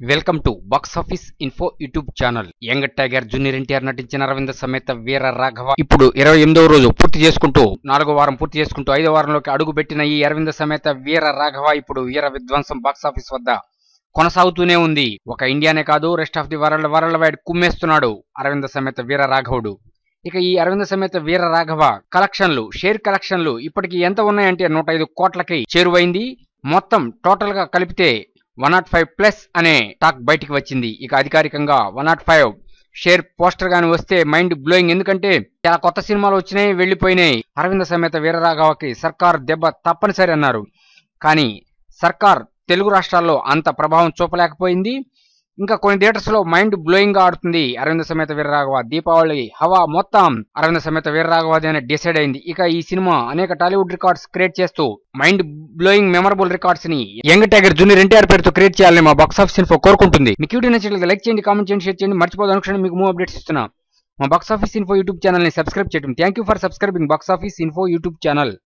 welcome to box office info YouTube channel young tiger junior NTR నటించిన అరవింద సమేత వీర రాఘవ ఇప్పుడు ఇరవై ఎనిమిదవ రోజు పూర్తి చేసుకుంటూ నాలుగో వారం పూర్తి చేసుకుంటూ ఐదో వారంలోకి అడుగు పెట్టిన ఈ అరవింద సమేత వీర రాఘవ ఇప్పుడు వీర విధ్వంసం బాక్స్ ఆఫీస్ వద్ద కొనసాగుతూనే ఉంది ఒక ఇండియానే కాదు rest of the world world wide కుమ్మేస్తున్నాడు అరవింద సమేత వీర రాఘవుడు ఇక ఈ అరవింద సమేత వీర రాఘవ కలెక్షన్లు షేర్ కలెక్షన్లు ఇప్పటికి ఎంత ఉన్నాయంటే నూట ఐదు కోట్లకి చేరువైంది మొత్తం టోటల్ గా కలిపితే వన్ నాట్ ఫైవ్ ప్లస్ అనే టాక్ బయటికి వచ్చింది ఇక అధికారికంగా one not five share poster గాని వస్తే మైండ్ బ్లోయింగ్ ఎందుకంటే చాలా కొత్త సినిమాలు వచ్చినాయి వెళ్లిపోయినాయి అరవింద సమేత వీరరాఘవకి సర్కార్ దెబ్బ తప్పనిసరి అన్నారు కానీ సర్కార్ తెలుగు రాష్ట్రాల్లో అంత ప్రభావం చూపలేకపోయింది ఇంకా కొన్ని థియేటర్స్ లో మైండ్ బ్లోయింగ్ గా ఆడుతుంది అరవింద సమేత వీరరాఘవ దీపావళి హవా మొత్తం అరవింద సమేత వీరరాఘవది అని డిసైడ్ అయింది ఇక ఈ సినిమా అనేక టాలీవుడ్ రికార్డ్స్ క్రియేట్ చేస్తూ మైండ్ బ్లోయింగ్ మెమరబుల్ రికార్డ్స్ ని యంగ్ టైగర్ జూనియర్ ఎన్టీఆర్ పేరుతో క్రియేట్ చేయాలని మా బాక్స్ ఆఫీస్ ఇన్ఫో కోరుకుంటుంది మీకు వీడియో నచ్చినట్లయితే లైక్ చేయండి కామెంట్ చేయండి షేర్ చేయండి మర్చిపోదు అనుక్షణం మీకు మూవ్ అప్డేట్స్ ఇస్తున్నా మా box office info YouTube channel ని సబ్స్క్రైబ్ చేయడం thank you for subscribing box office info YouTube channel